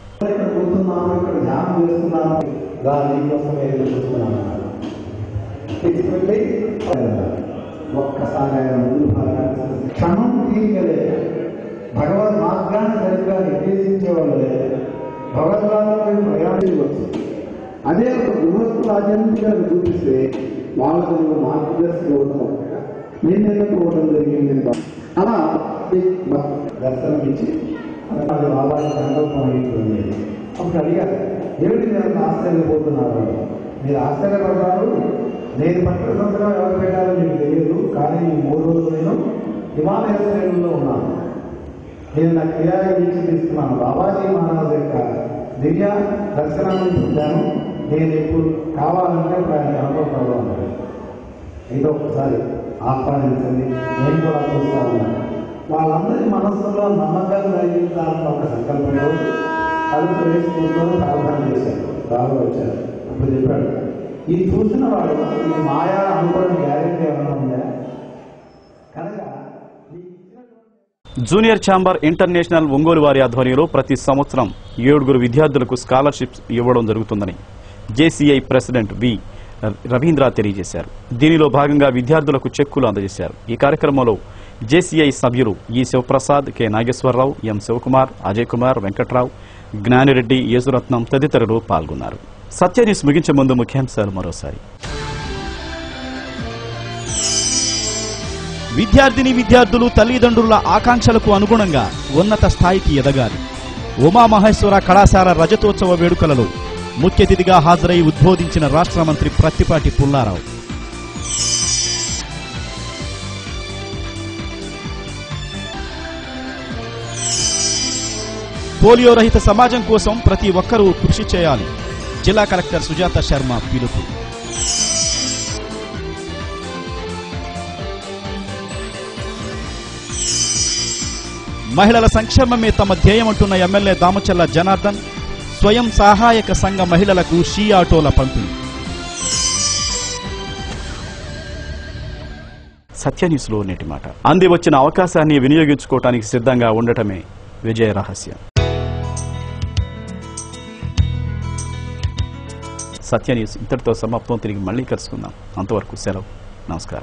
ఒక్కసారి ఆయన ముందు భాగాన్ని క్షణం తీయగలే భగవద్ మార్గాన్ని సరిగ్గా నిర్దేశించే వాళ్ళే భగవద్వారంలో ప్రయాణించవచ్చు అదే ఒక గృహస్థు రాజ్యాన్ని చూపిస్తే వాళ్ళకు నువ్వు మార్గదర్శి అవడం నేను ఎన్నుకోవడం జరిగింది అలా దర్శనం ఇచ్చి అది వాళ్ళ సంకల్పం అయిపోయింది అప్పుడు అడిగారు ఏమిటి నేను ఆశ్చర్యపోతున్నారు మీరు ఆశ్చర్యపడ్డారు నేను పట్ల సంవత్సరం ఎవరు పెట్టారో మీకు తెలియదు కానీ ఈ మూడు రోజులు నేను హిమాలయ శ్రేణుల్లో ఉన్నాను నేను నా క్రియాగా వీక్షిస్తున్నాను బాబాజీ మహారాజ్ యొక్క దివ్య దర్శనాన్ని పొందాను నేను ఇప్పుడు కావాలంటే ఆయన అనుభవం అన్నారు ఇది ఒకసారి ఆహ్వానించండి నేను కూడా చూస్తాను వాళ్ళందరి మనస్సులో నమ్మకం కలిగించాలని ఒక సంకల్పంలో కలుపు వేసుకుంటూ ప్రార్థన చేశారు బాగా వచ్చారు అప్పుడు చెప్పాడు ఇది చూసిన వాడు ఇది మాయా అనుకోవడం గ్యారెంటీ ఏమైనా ఉందా కనుక జూనియర్ ఛాంబర్ ఇంటర్నేషనల్ ఒంగోలు వారి ఆధ్వర్యంలో ప్రతి సంవత్సరం ఏడుగురు విద్యార్థులకు స్కాలర్షిప్స్ ఇవ్వడం జరుగుతుందని జేసీఐ ప్రెసిడెంట్ వి రవీంద్ర తెలియజేశారు దీనిలో భాగంగా విద్యార్థులకు చెక్కులు అందజేశారు ఈ కార్యక్రమంలో జేసీఐ సభ్యులు E Sivaprasad K Nageswararao M Sivakumar Ajay Kumar Venkatrao Gnanireddy Yesuratnam తదితరులు పాల్గొన్నారు సత్య న్యూస్ ముగించే ముందు ముఖ్యాంశాలు మరోసారి విద్యార్థిని విద్యార్థులు తల్లిదండ్రుల ఆకాంక్షలకు అనుగుణంగా ఉన్నత స్థాయికి ఎదగాలి ఉమామహేశ్వర కళాశాల రజతోత్సవ వేడుకలలో ముఖ్య అతిథిగా హాజరై ఉద్బోధించిన రాష్ట్ర మంత్రి ప్రత్తిపాటి పుల్లారావు పోలియో రహిత సమాజం కోసం ప్రతి ఒక్కరూ కృషి చేయాలి జిల్లా కలెక్టర్ సుజాత శర్మ పిలుపు మహిళల సంక్షేమమే తమ ధ్యేయమంటున్న ఎమ్మెల్యే దామచల్ల జనార్దన్ స్వయం సహాయక సంఘ మహిళలకు షీ ఆటోల పంపిణీ సత్య న్యూస్లో నేటి మాట అంది వచ్చిన అవకాశాన్ని వినియోగించుకోవటానికి సిద్ధంగా ఉండటమే విజయ రహస్యం సత్య న్యూస్ ఇంతటితో సమాప్తం తిరిగి మళ్ళీ కలుసుకుందాం అంతవరకు సెలవు నమస్కారం